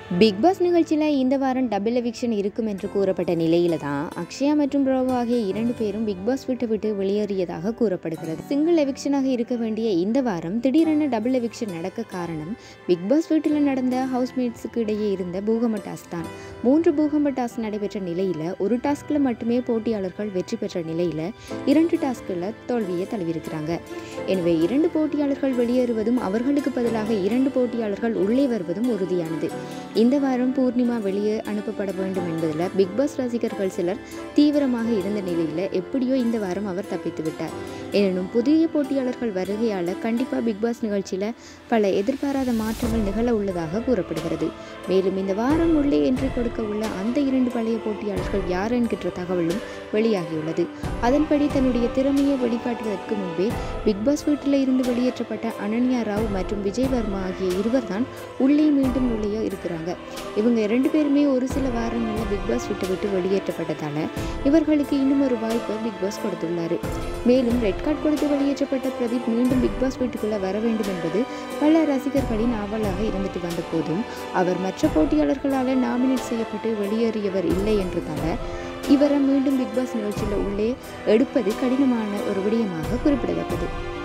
big pass நிகழ்ச்சியில் இந்த வாரம் டபுள் எவிக்ஷன் இருக்கும் என்று கூறப்பட்ட நிலையில தான் அக்ஷயா மற்றும் ப்ரோவோ ஆகிய இரண்டு பேரும் பிக் பாஸ் விட்டு விட்டு வெளியேறியதாக கூறப்படுகிறது சிங்கிள் எவிக்ஷனாக இருக்க வேண்டிய இந்த வாரம் திடீரென டபுள் எவிக்ஷன் நடக்க காரணம் பிக் பாஸ் வீட்டில் நடந்த ஹவுஸ்மேட்ஸுக்கு இடையே இருந்த பூகம்ப டாஸ்க் தான் மூன்று பூகம்ப டாஸ்க் நடைபெற்ற நிலையில் ஒரு டாஸ்கில் மட்டுமே போட்டியாளர்கள் வெற்றி பெற்ற நிலையில் இரண்டு டாஸ்கில் தோல்வியை தழுவியிருக்கிறாங்க எனவே இரண்டு போட்டியாளர்கள் வெளியேறுவதும் அவர்களுக்கு பதிலாக இரண்டு போட்டியாளர்கள் உள்ளே வருவதும் உறுதியானது இந்த வாரம் பூர்ணிமா வெளியே அனுப்பப்பட வேண்டும் என்பதில் பிக் பாஸ் ரசிகர்கள் சிலர் தீவிரமாக இருந்த நிலையில் எப்படியோ இந்த வாரம் அவர் தப்பித்து விட்டார் எனினும் புதிய போட்டியாளர்கள் வருகையால் கண்டிப்பாக பிக் பாஸ் நிகழ்ச்சியில் பல எதிர்பாராத மாற்றங்கள் நிகழ உள்ளதாக கூறப்படுகிறது மேலும் இந்த வாரம் உள்ளே என்ட்ரி கொடுக்க உள்ள அந்த இரண்டு பழைய போட்டியாளர்கள் யார் என்கின்ற தகவலும் வெளியாகியுள்ளது அதன்படி தன்னுடைய திறமையை வெளிக்காட்டுவதற்கு முன்பே பிக் பாஸ் வீட்டில் இருந்து வெளியேற்றப்பட்ட அனன்யா ராவ் மற்றும் விஜய் வர்மா ஆகிய இருவர்தான் உள்ளே மீண்டும் நுழைய இருக்கிறாங்க இவங்க இரண்டு பேருமே ஒரு சில வாரங்களில் பிக் பாஸ் விட்டு விட்டு வெளியேற்றப்பட்டதால இவர்களுக்கு இன்னும் ஒரு வாய்ப்பை பிக் பாஸ் கொடுத்துள்ளாரு மேலும் ரெட் கார்டு கொடுத்து வெளியேற்றப்பட்ட பிரதீப் மீண்டும் பிக் பாஸ் வீட்டுக்குள்ள வர வேண்டும் என்பது பல ரசிகர்களின் ஆவலாக இருந்துட்டு வந்த போதும் அவர் மற்ற போட்டியாளர்களால் நாமினேட் செய்யப்பட்டு வெளியேறியவர் இல்லை என்றதால இவரை மீண்டும் பிக் பாஸ் நிகழ்ச்சியில் உள்ளே எடுப்பது கடினமான ஒரு விடயமாக குறிப்பிடத்தக்கது